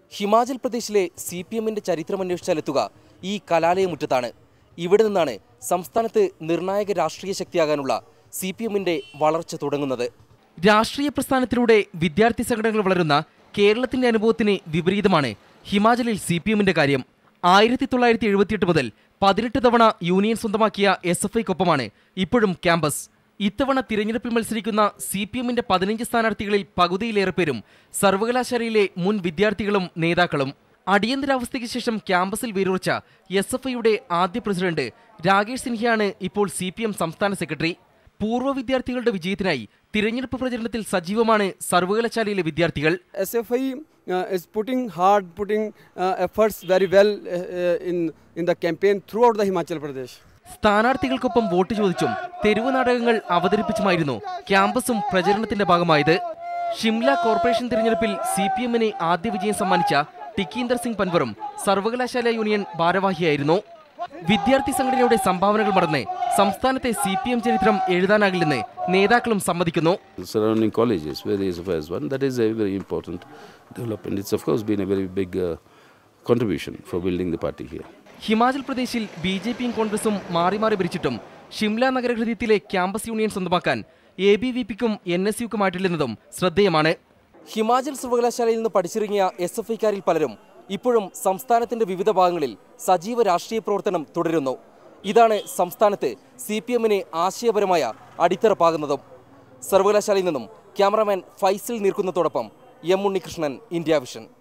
ഹിമാചൽ പ്രദേശിലെ C P എമ്മിന്റെ ചരിത്രമന്വേഷിച്ചാലെത്തുക ഈ കലാലയമുറ്റത്താണ് ഇവിടെ നിന്നാണ് സംസ്ഥാനത്ത് നിർണായക രാഷ്ട്രീയ ശക്തിയാകാനുള്ള സി പി എമ്മിന്റെ വളർച്ച തുടങ്ങുന്നത് രാഷ്ട്രീയ പ്രസ്ഥാനത്തിലൂടെ വിദ്യാർത്ഥി സംഘടനകൾ വളരുന്ന കേരളത്തിന്റെ അനുഭവത്തിന് വിപരീതമാണ് ഹിമാചലിൽ സി പി എമ്മിന്റെ കാര്യം ആയിരത്തി തൊള്ളായിരത്തി എഴുപത്തിയെട്ട് മുതൽ പതിനെട്ട് തവണ യൂണിയൻ സ്വന്തമാക്കിയ എസ് എഫ് ഐക്കൊപ്പമാണ് ഇപ്പോഴും ക്യാമ്പസ് ഇത്തവണ തിരഞ്ഞെടുപ്പിൽ മത്സരിക്കുന്ന സി പി എമ്മിന്റെ പതിനഞ്ച് സ്ഥാനാർത്ഥികളിൽ പകുതിയിലേറെ പേരും സർവകലാശാലയിലെ മുൻ വിദ്യാർത്ഥികളും നേതാക്കളും അടിയന്തരാവസ്ഥയ്ക്ക് ശേഷം ക്യാമ്പസിൽ വേരുറച്ച എസ് എഫ് ഐയുടെ ആദ്യ പ്രസിഡന്റ് രാകേഷ് സിൻഹയാണ് ഇപ്പോൾ സി പി എം സംസ്ഥാന സെക്രട്ടറി പൂർവ്വ വിദ്യാർത്ഥികളുടെ വിജയത്തിനായി തിരഞ്ഞെടുപ്പ് പ്രചരണത്തിൽ സജീവമാണ് സർവകലാശാലയിലെ വിദ്യാർത്ഥികൾ SFI uh, is putting hard, putting uh, efforts very well uh, uh, in in the campaign throughout the Himachal Pradesh. സ്ഥാനാർത്ഥികൾക്കൊപ്പം വോട്ട് ചോദിച്ചും തെരുവ് നാടകങ്ങൾ അവതരിപ്പിച്ചുമായിരുന്നു ക്യാമ്പസും പ്രചരണത്തിന്റെ ഭാഗമായത് ഷിംല കോർപ്പറേഷൻ തിരഞ്ഞെടുപ്പിൽ സി പി എമ്മിന് ആദ്യ വിജയം സമ്മാനിച്ച ടിക്കീന്ദർ സിംഗ് പൻവറും സർവകലാശാല യൂണിയൻ ഭാരവാഹിയായിരുന്നു വിദ്യാർത്ഥി സംഘടനയുടെ സംഭാവനകൾ മറന്ന് സംസ്ഥാനത്തെ സി പി എം ചരിത്രം എഴുതാനാകില്ലെന്ന് നേതാക്കളും സമ്മതിക്കുന്നു surrounding colleges where the SFI has one. That is a very important development. It's of course been a very big uh, contribution for building the party here. Himachal പ്രദേശിൽ B J പിയും കോൺഗ്രസും മാറി മാറി ഭരിച്ചിട്ടും ഷിംല നഗരഹൃദയത്തിലെ ക്യാമ്പസ് യൂണിയൻ സ്വന്തമാക്കാൻ A B V പിക്കും N S യുക്കുമായിട്ടില്ലെന്നതും ശ്രദ്ധേയമാണ് ഹിമാചൽ സർവകലാശാലയിൽ നിന്ന് പഠിച്ചിറങ്ങിയ എസ് എഫ് ഐക്കാരിൽ പലരും ഇപ്പോഴും സംസ്ഥാനത്തിന്റെ വിവിധ ഭാഗങ്ങളിൽ സജീവ രാഷ്ട്രീയ പ്രവർത്തനം തുടരുന്നു ഇതാണ് സംസ്ഥാനത്ത് സി പി എമ്മിന് ആശയപരമായ അടിത്തറ പാകുന്നതും സർവകലാശാലയിൽ നിന്നും ക്യാമറാമാൻ ഫൈസൽ നീർക്കുന്നതോടൊപ്പം എം ഉണ്ണികൃഷ്ണൻ ഇന്ത്യ വിഷൻ